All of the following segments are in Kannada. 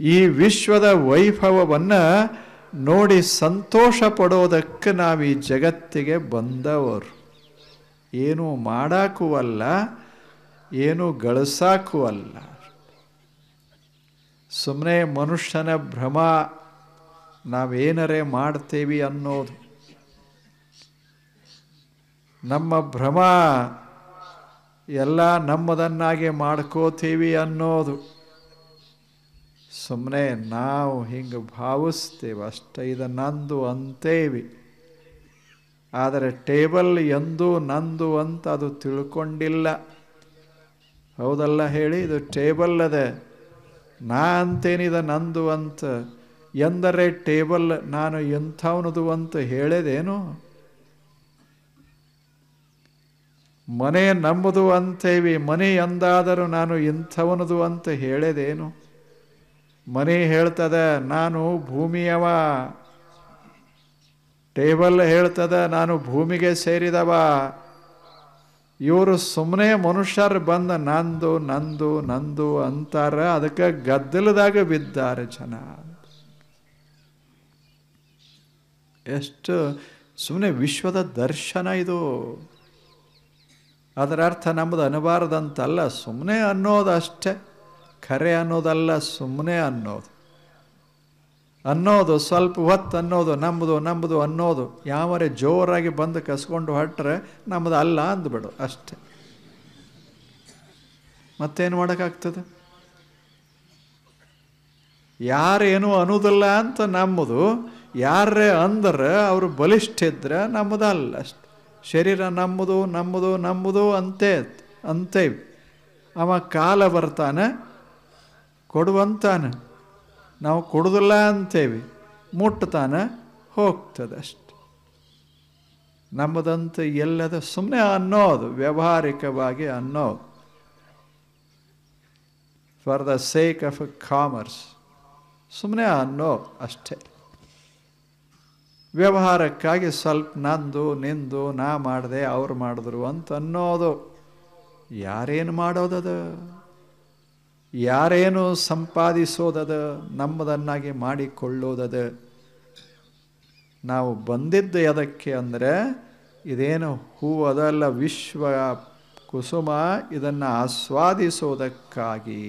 ಈ ವಿಶ್ವದ ವೈಭವವನ್ನು ನೋಡಿ ಸಂತೋಷ ಪಡೋದಕ್ಕೆ ನಾವು ಈ ಜಗತ್ತಿಗೆ ಬಂದವರು ಏನು ಮಾಡಾಕೂ ಅಲ್ಲ ಏನು ಗಳಿಸಾಕೂ ಅಲ್ಲ ಸುಮ್ಮನೆ ಮನುಷ್ಯನ ಭ್ರಮ ನಾವೇನರೇ ಮಾಡ್ತೇವಿ ಅನ್ನೋದು ನಮ್ಮ ಭ್ರಮ ಎಲ್ಲ ನಮ್ಮದನ್ನಾಗೆ ಮಾಡ್ಕೋತೀವಿ ಅನ್ನೋದು ಸುಮ್ಮನೆ ನಾವು ಹಿಂಗೆ ಭಾವಿಸ್ತೇವೆ ಅಷ್ಟೇ ಇದು ನಂದು ಅಂತೇವಿ ಆದರೆ ಟೇಬಲ್ ಎಂದು ನಂದು ಅಂತ ಅದು ತಿಳ್ಕೊಂಡಿಲ್ಲ ಹೌದಲ್ಲ ಹೇಳಿ ಇದು ಟೇಬಲ್ ಅದೆ ನಾ ಅಂತೇನಿದ ನಂದು ಅಂತ ಎಂದರೆ ಟೇಬಲ್ ನಾನು ಎಂಥವನದು ಅಂತ ಹೇಳಿದೇನು ಮನೆ ನಮ್ಮದು ಅಂತೇವಿ ಮನೆ ಎಂದಾದರೂ ನಾನು ಇಂಥವನದು ಅಂತ ಹೇಳೇದೇನು ಮನೆ ಹೇಳ್ತದೆ ನಾನು ಭೂಮಿಯವ ಟೇಬಲ್ ಹೇಳ್ತದ ನಾನು ಭೂಮಿಗೆ ಸೇರಿದವ ಇವರು ಸುಮ್ಮನೆ ಮನುಷ್ಯರು ಬಂದ ನಂದು ನಂದು ನಂದು ಅಂತಾರ ಅದಕ್ಕೆ ಗದ್ದಲದಾಗ ಬಿದ್ದಾರೆ ಜನ ಎಷ್ಟು ಸುಮ್ಮನೆ ವಿಶ್ವದ ದರ್ಶನ ಇದು ಅದರ ಅರ್ಥ ನಮ್ಮದು ಅನ್ನಬಾರ್ದಂತಲ್ಲ ಸುಮ್ಮನೆ ಅನ್ನೋದು ಅಷ್ಟೇ ಖರೆ ಅನ್ನೋದಲ್ಲ ಸುಮ್ಮನೆ ಅನ್ನೋದು ಅನ್ನೋದು ಸ್ವಲ್ಪ ಹೊತ್ತು ಅನ್ನೋದು ನಮ್ಮದು ನಮ್ಮದು ಅನ್ನೋದು ಯಾವರೇ ಜೋರಾಗಿ ಬಂದು ಕಸ್ಕೊಂಡು ಹೊಟ್ಟರೆ ನಮ್ಮದು ಅಲ್ಲ ಅಂದ್ಬಿಡು ಅಷ್ಟೆ ಮತ್ತೇನು ಮಾಡೋಕ್ಕಾಗ್ತದೆ ಯಾರೇನು ಅನ್ನೋದಿಲ್ಲ ಅಂತ ನಮ್ಮದು ಯಾರೇ ಅಂದ್ರೆ ಅವರು ಬಲಿಷ್ಠ ಇದ್ರೆ ನಮ್ಮದಲ್ಲ ಅಷ್ಟೆ ಶರೀರ ನಮ್ಮದು ನಮ್ಮದು ನಮ್ಮದು ಅಂತೇ ಅಂತೇವಿ ಅವ ಕಾಲ ಬರ್ತಾನೆ ಕೊಡುವಂತಾನೆ ನಾವು ಕೊಡುದಿಲ್ಲ ಅಂತೇವಿ ಮುಟ್ತಾನೆ ಹೋಗ್ತದೆ ಅಷ್ಟೆ ನಮ್ಮದಂತ ಎಲ್ಲದ ಸುಮ್ಮನೆ ಅನ್ನೋದು ವ್ಯಾವಹಾರಿಕವಾಗಿ ಅನ್ನೋದು for the sake of commerce ಸುಮ್ಮನೆ ಅನ್ನೋ ಅಷ್ಟೇ ವ್ಯವಹಾರಕ್ಕಾಗಿ ಸ್ವಲ್ಪ ನಂದು ನಿಂದು ನಾ ಮಾಡಿದೆ ಅವ್ರು ಮಾಡಿದ್ರು ಅಂತ ಅನ್ನೋದು ಯಾರೇನು ಮಾಡೋದದ ಯಾರೇನು ಸಂಪಾದಿಸೋದದ ನಮ್ಮದನ್ನಾಗಿ ಮಾಡಿಕೊಳ್ಳೋದದ ನಾವು ಬಂದಿದ್ದು ಎದಕ್ಕೆ ಅಂದರೆ ಇದೇನು ಹೂವು ಅದಲ್ಲ ವಿಶ್ವ ಕುಸುಮ ಇದನ್ನು ಆಸ್ವಾದಿಸೋದಕ್ಕಾಗಿ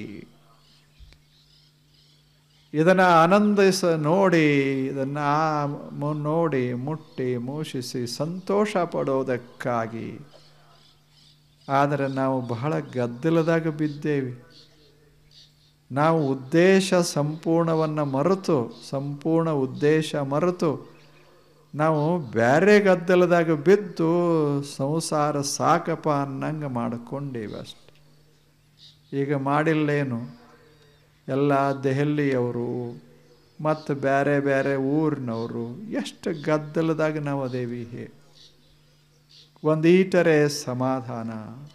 ಇದನ್ನು ಆನಂದಿಸ ನೋಡಿ ಇದನ್ನು ನೋಡಿ ಮುಟ್ಟಿ ಮೂಷಿಸಿ ಸಂತೋಷ ಪಡೋದಕ್ಕಾಗಿ ಆದರೆ ನಾವು ಬಹಳ ಗದ್ದಲದಾಗ ಬಿದ್ದೇವೆ ನಾವು ಉದ್ದೇಶ ಸಂಪೂರ್ಣವನ್ನು ಮರೆತು ಸಂಪೂರ್ಣ ಉದ್ದೇಶ ಮರೆತು ನಾವು ಬೇರೆ ಗದ್ದಲದಾಗ ಬಿದ್ದು ಸಂಸಾರ ಸಾಕಪ್ಪ ಅನ್ನಂಗೆ ಮಾಡ್ಕೊಂಡೇವೆ ಅಷ್ಟೆ ಈಗ ಮಾಡಿಲ್ಲೇನು ಎಲ್ಲ ದೆಹಲಿಯವರು ಮತ್ತು ಬೇರೆ ಬೇರೆ ಊರಿನವರು ಎಷ್ಟು ಗದ್ದಲದಾಗ ನಾವು ಅದೇವಿ ಹೇ ಒಂದು ಈಟರೆ ಸಮಾಧಾನ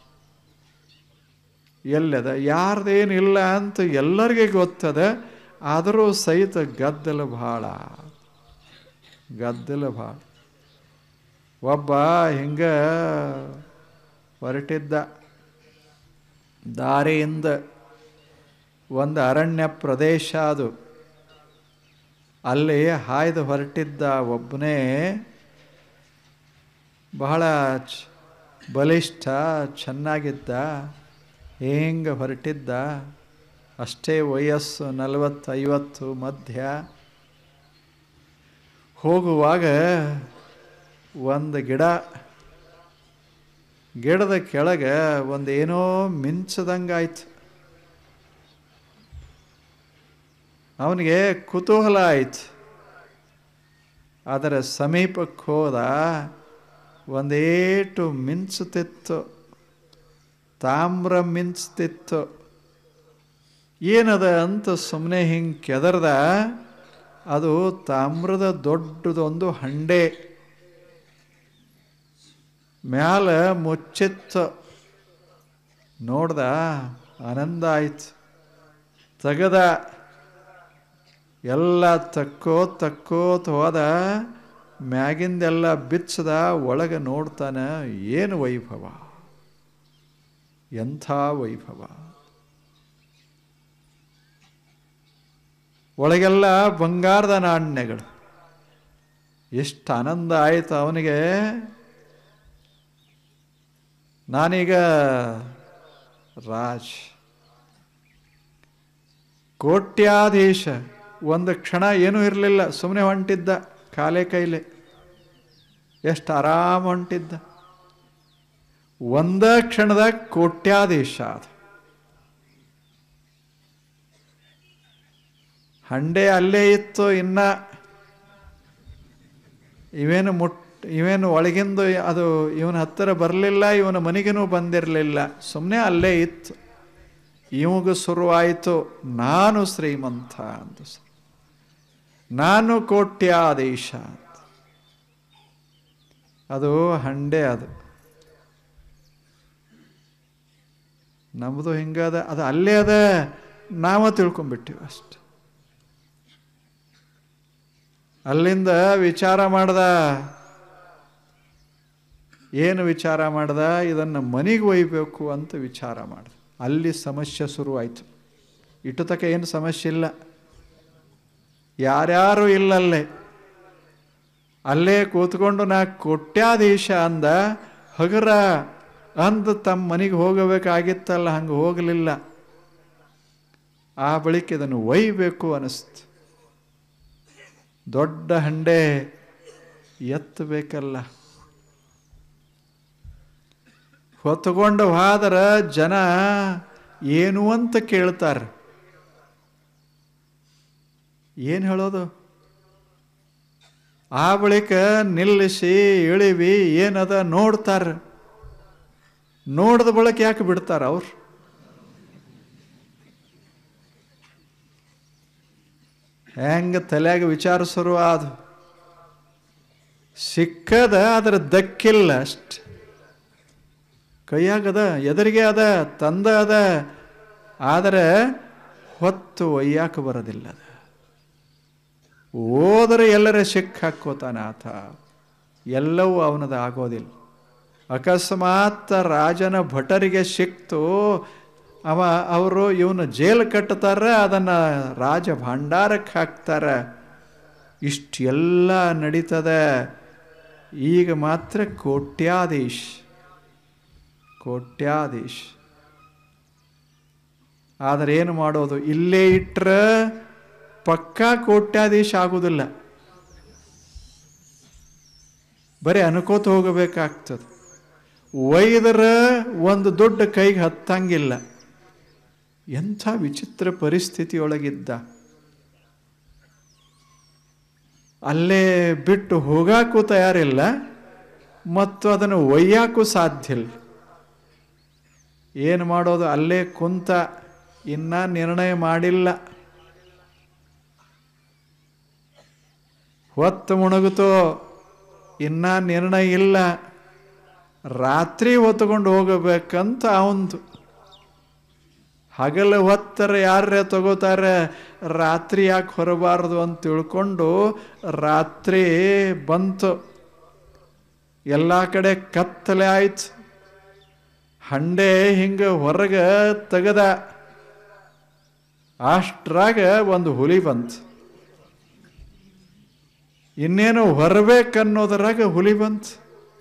ಎಲ್ಲದ ಯಾರ್ದೇನಿಲ್ಲ ಅಂತ ಎಲ್ಲರಿಗೆ ಗೊತ್ತದ ಆದರೂ ಸಹಿತ ಗದ್ದಲ ಭಾಳ ಗದ್ದಲ ಭಾಳ ಒಬ್ಬ ಹಿಂಗ ಹೊರಟಿದ್ದ ದಾರಿಯಿಂದ ಒಂದು ಅರಣ್ಯ ಪ್ರದೇಶ ಅದು ಅಲ್ಲಿ ಹಾಯ್ದು ಹೊರಟಿದ್ದ ಒಬ್ಬನೇ ಬಹಳ ಚ ಬಲಿಷ್ಠ ಚೆನ್ನಾಗಿದ್ದ ಹೆಂಗೆ ಹೊರಟಿದ್ದ ಅಷ್ಟೇ ವಯಸ್ಸು ನಲವತ್ತು ಐವತ್ತು ಮಧ್ಯ ಹೋಗುವಾಗ ಒಂದು ಗಿಡ ಗಿಡದ ಕೆಳಗೆ ಒಂದು ಏನೋ ಮಿಂಚದಂಗಾಯ್ತು ಅವನಿಗೆ ಕುತೂಹಲ ಆಯ್ತು ಅದರ ಸಮೀಪಕ್ಕೆ ಹೋದ ಒಂದೇಟು ಮಿಂಚುತ್ತಿತ್ತು ತಾಮ್ರ ಮಿಂಚ್ತಿತ್ತು ಏನದ ಅಂತ ಸುಮ್ಮನೆ ಹಿಂಗೆ ಕೆದರ್ದ ಅದು ತಾಮ್ರದ ದೊಡ್ಡದೊಂದು ಹಂಡೆ ಮ್ಯಾಲ ಮುಚ್ಚಿತ್ತು ನೋಡ್ದ ಆನಂದ ಆಯ್ತು ತೆಗದ ಎಲ್ಲ ತಕ್ಕೋ ತಕ್ಕೋತ ಹೋದ ಮ್ಯಾಗಿಂದೆಲ್ಲ ಬಿಚ್ಚದ ಒಳಗೆ ನೋಡ್ತಾನೆ ಏನು ವೈಭವ ಎಂಥ ವೈಭವ ಒಳಗೆಲ್ಲ ಬಂಗಾರದ ನಾಣ್ಯಗಳು ಎಷ್ಟು ಆನಂದ ಆಯಿತು ಅವನಿಗೆ ನಾನೀಗ ರಾಜ್ ಕೋಟ್ಯಾಧೀಶ ಒಂದು ಕ್ಷಣ ಏನೂ ಇರಲಿಲ್ಲ ಸುಮ್ಮನೆ ಹೊಂಟಿದ್ದ ಕಾಲೇ ಕೈಲೆ ಎಷ್ಟು ಆರಾಮ ಹೊಂಟಿದ್ದ ಒಂದ ಕ್ಷಣದಾಗ ಕೋಟ್ಯಾಧೀಶ ಅದು ಹಂಡೆ ಅಲ್ಲೇ ಇತ್ತು ಇನ್ನ ಇವೇನು ಮುಟ್ ಇವೇನು ಒಳಗಿಂದು ಅದು ಇವನ ಹತ್ತಿರ ಬರಲಿಲ್ಲ ಇವನ ಮನೆಗೇನೂ ಬಂದಿರಲಿಲ್ಲ ಸುಮ್ಮನೆ ಅಲ್ಲೇ ಇತ್ತು ಇವಾಗ ಶುರುವಾಯಿತು ನಾನು ಶ್ರೀಮಂತ ಅಂತ ನಾನು ಕೋಟ್ಯಾಧೀಶ ಅಂತ ಅದು ಹಂಡೆ ಅದು ನಮ್ಮದು ಹಿಂಗದ ಅದು ಅಲ್ಲೇ ಅದ ನಾವ ತಿಳ್ಕೊಂಬಿಟ್ಟಿವಿ ಅಷ್ಟು ಅಲ್ಲಿಂದ ವಿಚಾರ ಮಾಡ್ದ ಏನು ವಿಚಾರ ಮಾಡ್ದ ಇದನ್ನು ಮನೆಗೆ ಒಯ್ಯಬೇಕು ಅಂತ ವಿಚಾರ ಮಾಡ್ದ ಅಲ್ಲಿ ಸಮಸ್ಯೆ ಶುರುವಾಯಿತು ಇಟ್ಟು ತಕ ಏನು ಸಮಸ್ಯೆ ಇಲ್ಲ ಯಾರ್ಯಾರು ಇಲ್ಲಲ್ಲೇ ಅಲ್ಲೇ ಕೂತ್ಕೊಂಡು ನಾ ಕೊಟ್ಯಾಧೀಶ ಅಂದ ಹಗರ ಅಂದ ತಮ್ಮ ಮನೆಗೆ ಹೋಗಬೇಕಾಗಿತ್ತಲ್ಲ ಹಂಗೆ ಹೋಗಲಿಲ್ಲ ಆ ಬಳಿಕ ಇದನ್ನು ಒಯ್ಯಬೇಕು ಅನಿಸ್ತು ದೊಡ್ಡ ಹಂಡೆ ಎತ್ತಬೇಕಲ್ಲ ಹೊತ್ತುಕೊಂಡು ಹೋದ್ರ ಜನ ಏನು ಅಂತ ಕೇಳ್ತಾರೆ ಏನು ಹೇಳೋದು ಆ ಬಳಿಕ ನಿಲ್ಲಿಸಿ ಇಳಿವಿ ಏನದ ನೋಡ್ತಾರೆ ನೋಡಿದ ಬಳಿಕ ಯಾಕೆ ಬಿಡ್ತಾರ ಅವ್ರು ಹೆಂಗ ತಲೆಯಾಗ ವಿಚಾರ ಶುರುವಾದ ಸಿಕ್ಕದ ಅದರ ದಕ್ಕಿಲ್ಲ ಅಷ್ಟು ಕೈಯಾಗದ ಎದುರಿಗೆ ಅದ ತಂದ ಅದ ಆದರೆ ಹೊತ್ತು ಒಯ್ಯಾಕ ಬರೋದಿಲ್ಲ ಅದ ಹೋದರೆ ಎಲ್ಲರ ಸಿಕ್ಕ ಹಾಕೋತಾನ ಆತ ಎಲ್ಲವೂ ಅವನದು ಆಗೋದಿಲ್ಲ ಅಕಸ್ಮಾತ್ ರಾಜನ ಭಟರಿಗೆ ಸಿಕ್ತು ಅವ ಅವರು ಇವನು ಜೇಲು ಕಟ್ಟುತ್ತಾರೆ ಅದನ್ನು ರಾಜ ಭಂಡಾರಕ್ಕೆ ಹಾಕ್ತಾರೆ ಇಷ್ಟೆಲ್ಲ ನಡೀತದೆ ಈಗ ಮಾತ್ರ ಕೋಟ್ಯಾಧೀಶ್ ಕೋಟ್ಯಾಧೀಶ್ ಆದರೆ ಏನು ಮಾಡೋದು ಇಲ್ಲೇ ಇಟ್ಟರೆ ಪಕ್ಕಾ ಕೋಟ್ಯಾಧೀಶ ಆಗೋದಿಲ್ಲ ಬರೀ ಅನ್ಕೋತ ಹೋಗಬೇಕಾಗ್ತದೆ ಒಯ್ದರ ಒಂದು ದೊಡ್ಡ ಕೈಗೆ ಹತ್ತಂಗಿಲ್ಲ ಎಂಥ ವಿಚಿತ್ರ ಪರಿಸ್ಥಿತಿಯೊಳಗಿದ್ದ ಅಲ್ಲೇ ಬಿಟ್ಟು ಹೋಗಾಕೂ ತಯಾರಿಲ್ಲ ಮತ್ತು ಅದನ್ನು ಒಯ್ಯಾಕೂ ಸಾಧ್ಯ ಇಲ್ಲ ಏನು ಮಾಡೋದು ಅಲ್ಲೇ ಕುಂತ ಇನ್ನ ನಿರ್ಣಯ ಮಾಡಿಲ್ಲ ಹೊತ್ತು ಮುಣಗುತ್ತೋ ಇನ್ನ ನಿರ್ಣಯ ಇಲ್ಲ ರಾತ್ರಿ ಹೊತ್ತುಕೊಂಡು ಹೋಗಬೇಕಂತ ಅವಂದು ಹಗಲು ಹೊತ್ತರ ಯಾರೇ ತಗೋತಾರೆ ರಾತ್ರಿ ಯಾಕೆ ಹೊರಬಾರದು ಅಂತ ತಿಳ್ಕೊಂಡು ರಾತ್ರಿ ಬಂತು ಎಲ್ಲ ಕಡೆ ಕತ್ತಲೆ ಆಯ್ತು ಹಂಡೆ ಹಿಂಗೆ ಹೊರಗೆ ತೆಗದ ಅಷ್ಟ್ರಾಗ ಒಂದು ಹುಲಿ ಬಂತು ಇನ್ನೇನು ಹೊರಬೇಕನ್ನೋದ್ರಾಗ ಹುಲಿ ಬಂತು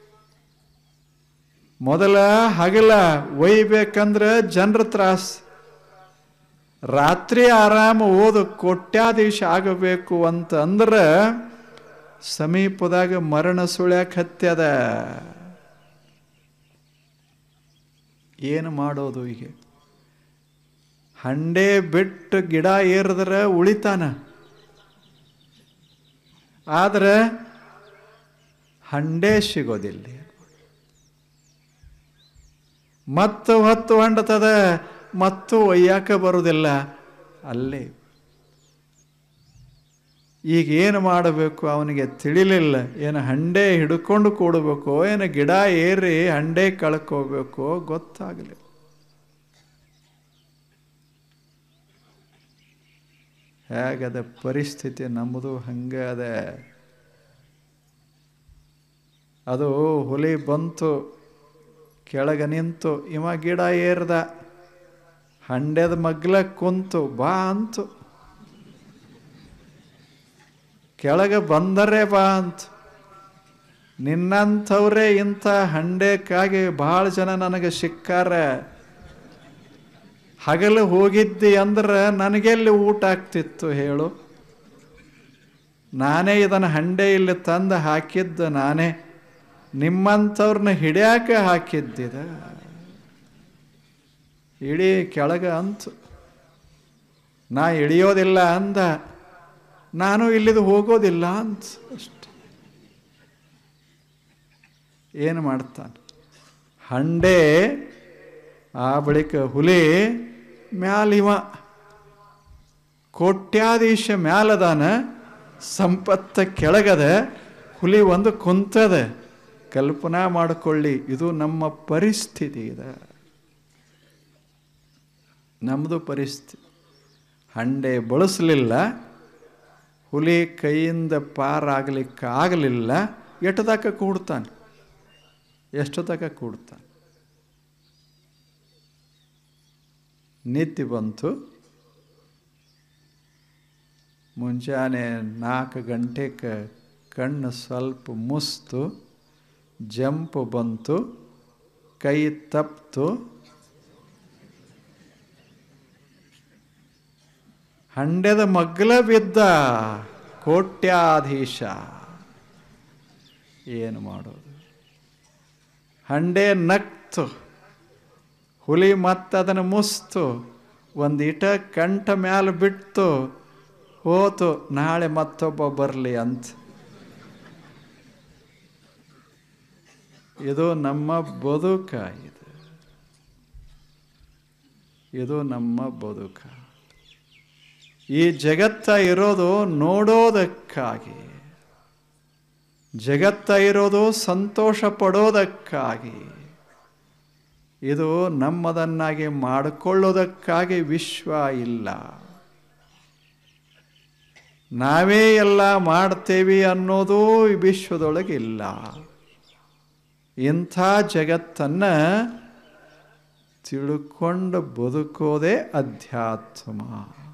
ಮೊದಲ ಹಗಲ ಒಯ್ಬೇಕಂದ್ರೆ ಜನರ ತ್ರಾಸ್ ರಾತ್ರಿ ಆರಾಮ ಓದು ಕೋಟ್ಯಾಧೀಶ ಆಗಬೇಕು ಅಂತ ಅಂದ್ರೆ ಸಮೀಪದಾಗ ಮರಣ ಸುಳ್ಯಾಕ ಹತ್ಯದ ಏನು ಮಾಡೋದು ಈಗ ಹಂಡೆ ಬಿಟ್ಟು ಗಿಡ ಏರಿದ್ರೆ ಉಳಿತಾನ ಆದ್ರೆ ಹಂಡೆ ಸಿಗೋದಿಲ್ಲ ಮತ್ತು ಹೊತ್ತು ಹೊಂಡತದ ಮತ್ತು ಒಯ್ಯಾಕ ಬರುವುದಿಲ್ಲ ಅಲ್ಲೇ ಈಗ ಏನು ಮಾಡಬೇಕು ಅವನಿಗೆ ತಿಳಿಲಿಲ್ಲ ಏನು ಹಂಡೆ ಹಿಡ್ಕೊಂಡು ಕೂಡಬೇಕು ಏನು ಗಿಡ ಏರಿ ಹಂಡೆ ಕಳ್ಕೋಬೇಕು ಗೊತ್ತಾಗಲಿಲ್ಲ ಹೇಗದ ಪರಿಸ್ಥಿತಿ ನಮ್ಮದು ಹಂಗೆ ಅದ ಅದು ಹುಲಿ ಬಂತು ಕೆಳಗೆ ನಿಂತು ಇವ ಗಿಡ ಏರ್ದ ಹಂಡೆದ ಮಗ್ಲ ಕುಂತು ಬಾ ಅಂತು ಕೆಳಗೆ ಬಂದರೆ ಬಾ ಅಂತ ನಿನ್ನಂಥವ್ರೇ ಇಂಥ ಹಂಡೆಕ್ಕಾಗಿ ಭಾಳ ಜನ ನನಗೆ ಸಿಕ್ಕಾರ ಹಗಲು ಹೋಗಿದ್ದಿ ಅಂದ್ರೆ ನನಗೆಲ್ಲಿ ಊಟ ಆಗ್ತಿತ್ತು ಹೇಳು ನಾನೇ ಇದನ್ನು ಹಂಡೆ ಇಲ್ಲಿ ತಂದು ಹಾಕಿದ್ದು ನಾನೇ ನಿಮ್ಮಂಥವ್ರನ್ನ ಹಿಡಿಯಾಕ ಹಾಕಿದ್ದಿದ ಇಡೀ ಕೆಳಗೆ ಅಂತು ನಾ ಇಳಿಯೋದಿಲ್ಲ ಅಂದ ನಾನು ಇಲ್ಲಿದು ಹೋಗೋದಿಲ್ಲ ಅಂತ ಅಷ್ಟೆ ಏನು ಮಾಡ್ತಾನೆ ಹಂಡೆ ಆ ಬಳಿಕ ಹುಲಿ ಮ್ಯಾಲಿವ ಕೋಟ್ಯಾಧೀಶ ಮ್ಯಾಲದಾನ ಸಂಪತ್ತ ಕೆಳಗದ ಹುಲಿ ಒಂದು ಕುಂತದ ಕಲ್ಪನಾ ಮಾಡಿಕೊಳ್ಳಿ ಇದು ನಮ್ಮ ಪರಿಸ್ಥಿತಿ ಇದೆ ನಮ್ಮದು ಪರಿಸ್ಥಿತಿ ಹಂಡೆ ಬಳಸಲಿಲ್ಲ ಹುಲಿ ಕೈಯಿಂದ ಪಾರಾಗಲಿಕ್ಕೆ ಆಗಲಿಲ್ಲ ಎಷ್ಟು ತನಕ ಕೂಡ್ತಾನೆ ಎಷ್ಟು ತನಕ ಕೂಡ್ತಾನೆ ನಿತ್ಯ ಬಂತು ಮುಂಜಾನೆ ನಾಲ್ಕು ಗಂಟೆಗೆ ಕಣ್ಣು ಸ್ವಲ್ಪ ಮುಸ್ತು ಜಂಪ್ ಬಂತು ಕೈ ತಪ್ತು ಹಂಡೆದ ಮಗ್ಲ ಬಿದ್ದ ಕೋಟ್ಯಾಧೀಶ ಏನು ಮಾಡೋದು ಹಂಡೆ ನಕ್ತು ಹುಲಿ ಮತ್ತದನ್ನು ಮುಸ್ತು ಒಂದು ಇಟ ಕಂಠ ಮ್ಯಾಲ ಬಿಟ್ಟು ಹೋತು ನಾಳೆ ಮತ್ತೊಬ್ಬ ಬರಲಿ ಅಂತ ಇದು ನಮ್ಮ ಬದುಕ ಇದು ಇದು ನಮ್ಮ ಬದುಕ ಈ ಜಗತ್ತ ಇರೋದು ನೋಡೋದಕ್ಕಾಗಿ ಜಗತ್ತ ಇರೋದು ಸಂತೋಷ ಪಡೋದಕ್ಕಾಗಿ ಇದು ನಮ್ಮದನ್ನಾಗಿ ಮಾಡಿಕೊಳ್ಳೋದಕ್ಕಾಗಿ ವಿಶ್ವ ಇಲ್ಲ ನಾವೇ ಎಲ್ಲ ಮಾಡ್ತೇವೆ ಅನ್ನೋದು ಈ ವಿಶ್ವದೊಳಗಿಲ್ಲ ಇಂಥ ಜಗತ್ತನ್ನು ತಿಳ್ಕೊಂಡು ಬದುಕೋದೇ ಅಧ್ಯಾತ್ಮ